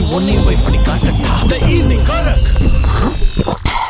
உன்னையும் போய் பண்ணி காட்டட்டா த ஈவினிங் கரக்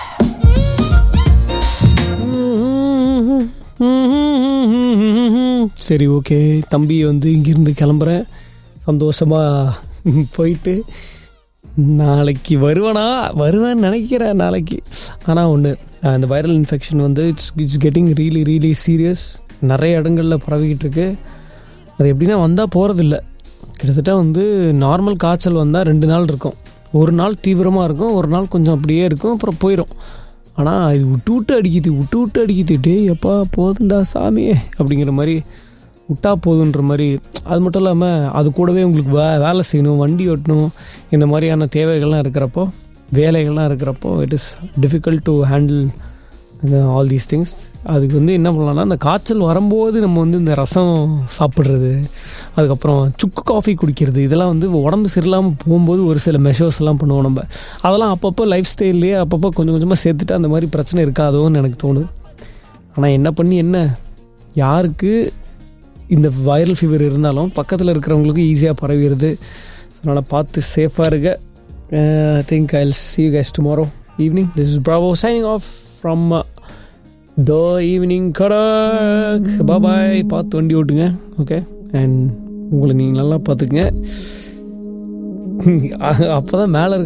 சரி ஓகே தம்பி வந்து இங்கிருந்து கிளம்புறேன் சந்தோஷமாக போயிட்டு நாளைக்கு வருவானா வருவேன்னு நினைக்கிறேன் நாளைக்கு ஆனால் ஒன்று இந்த வைரல் இன்ஃபெக்ஷன் வந்து it's it's getting really really serious நிறைய இடங்களில் பரவிக்கிட்டு இருக்கு அது எப்படின்னா வந்தால் போகிறதில்ல கிட்டத்தட்ட வந்து நார்மல் காய்ச்சல் வந்தால் ரெண்டு நாள் இருக்கும் ஒரு நாள் தீவிரமாக இருக்கும் ஒரு நாள் கொஞ்சம் அப்படியே இருக்கும் அப்புறம் போயிடும் ஆனால் இது விட்டு விட்டு அடிக்குது விட்டு விட்டு அடிக்குது டேய் எப்பா போதுண்டா சாமியே அப்படிங்கிற மாதிரி விட்டா போதுன்ற மாதிரி அது மட்டும் இல்லாமல் அது கூடவே உங்களுக்கு வே வேலை செய்யணும் வண்டி ஓட்டணும் இந்த மாதிரியான தேவைகள்லாம் இருக்கிறப்போ வேலைகள்லாம் இருக்கிறப்போ it is difficult to handle all these things அதுக்கு வந்து என்ன பண்ணலாம்னா அந்த காய்ச்சல் வரும்போது நம்ம வந்து இந்த ரசம் சாப்பிட்றது அதுக்கப்புறம் சுக்கு காஃபி குடிக்கிறது இதெல்லாம் வந்து உடம்பு சரியில்லாமல் போகும்போது ஒரு சில மெஷர்ஸ் எல்லாம் பண்ணுவோம் நம்ம அதெல்லாம் அப்பப்போ லைஃப் ஸ்டைல்லையே அப்பப்போ கொஞ்சம் கொஞ்சமாக சேர்த்துட்டு அந்த மாதிரி பிரச்சனை இருக்காதோன்னு எனக்கு தோணுது ஆனால் என்ன பண்ணி என்ன யாருக்கு இந்த வைரல் ஃபீவர் இருந்தாலும் பக்கத்தில் இருக்கிறவங்களுக்கு ஈஸியாக பரவிடுது அதனால் பார்த்து சேஃபாக இருக்க I think I see you guys tomorrow evening this is Bravo signing off from the evening கடக் பாய் பார்த்து வண்டி ஓட்டுங்க ஓகே அண்ட் உங்களை நீங்கள் நல்லா பார்த்துக்குங்க அப்போ தான் மேலே இருக்க